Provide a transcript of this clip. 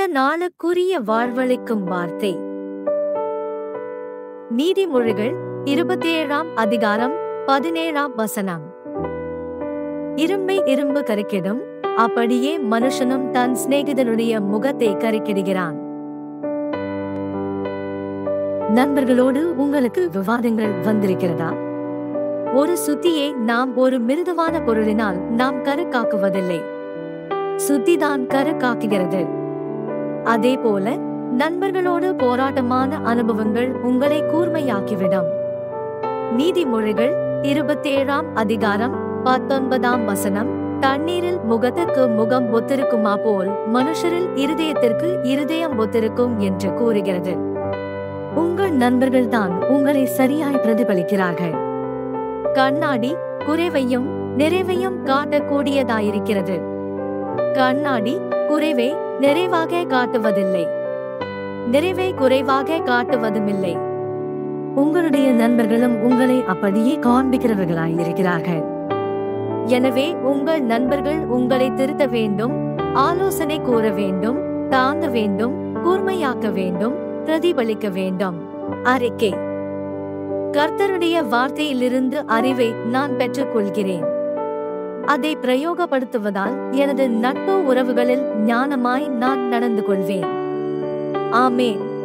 நாளுக்குரிய வாழ்வளிக்கும் வார்த்தை நீதிமொழிகள் இருபத்தேழாம் அதிகாரம் பதினேழாம் வசனம் இரும்பை இரும்பு கருக்கிடும் அப்படியே மனுஷனும் தன் சிநேகிதனுடைய முகத்தை கருக்கிடுகிறான் நண்பர்களோடு உங்களுக்கு விவாதங்கள் வந்திருக்கிறதா ஒரு சுத்தியை நாம் ஒரு மிருதுவான பொருளினால் நாம் கருக்காக்குவதில்லை சுத்திதான் கருக்காக்குகிறது அதே போல நண்பர்களோடு போராட்டமான அனுபவங்கள் உங்களை கூர்மையாக்கிவிடும் நீதிமொழிகள் இருபத்தேழாம் அதிகாரம் பத்தொன்பதாம் வசனம் தண்ணீரில் முகத்துக்கு முகம் ஒத்திருக்குமா போல் மனுஷரில் இருதயத்திற்கு இருதயம் ஒத்திருக்கும் என்று கூறுகிறது உங்கள் நண்பர்கள்தான் உங்களை சரியாய் பிரதிபலிக்கிறார்கள் கண்ணாடி குறைவையும் நிறைவையும் காட்டக்கூடியதாயிருக்கிறது கண்ணாடி குறைவை நிறைவாக காட்டுவதில்லை நிறைவை குறைவாக காட்டுவதுமில்லை உங்களுடைய நண்பர்களும் உங்களை அப்படியே காண்பிக்கிறவர்களாய் இருக்கிறார்கள் எனவே உங்கள் நண்பர்கள் உங்களை திருத்த வேண்டும் ஆலோசனை கூற வேண்டும் தாங்க வேண்டும் கூர்மையாக்க வேண்டும் பிரதிபலிக்க வேண்டும் அறிக்கை கர்த்தருடைய வார்த்தையிலிருந்து அறிவை நான் பெற்றுக்கொள்கிறேன் அதை பிரயோகப்படுத்துவதால் எனது நட்பு உறவுகளில் ஞானமாய் நான் நடந்து கொள்வேன் ஆமேன்